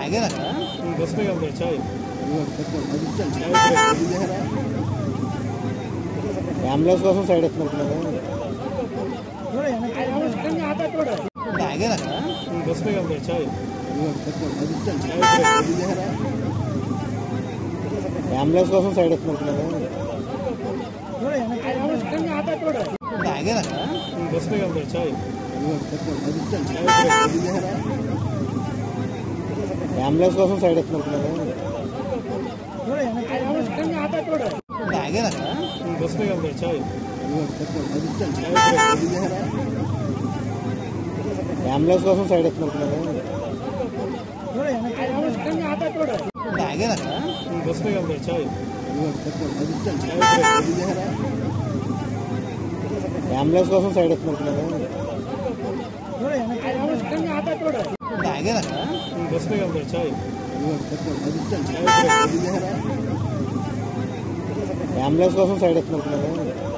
bus మీద ఉంది చాయ్ అంబులెన్స్ కోసం సైడ్ ఎత్తుకుంటున్నారు బస్ మీద ఉంది చాయ్ అంబులెన్స్ కోసం సైడ్ ఎత్తుకుంటున్నారు బస్ మీద ఉంది చాయ్ అంబులెన్స్ కోసం సైడ్ ఎత్తుకుంటున్నారు బస్ మీద ఉంది చాయ్ అంబులెన్స్ కోసం సైడ్ ఎత్తుకుంటున్నారు బస్ మీద ఉంది చాయ్ అంబులెన్స్ కోసం సైడ్ ఎత్తుకుంటున్నారు బస్ మీద ఉంది చాయ్ అంబులెన్స్ కోసం సైడ్ ఎత్తుకుంటున్నారు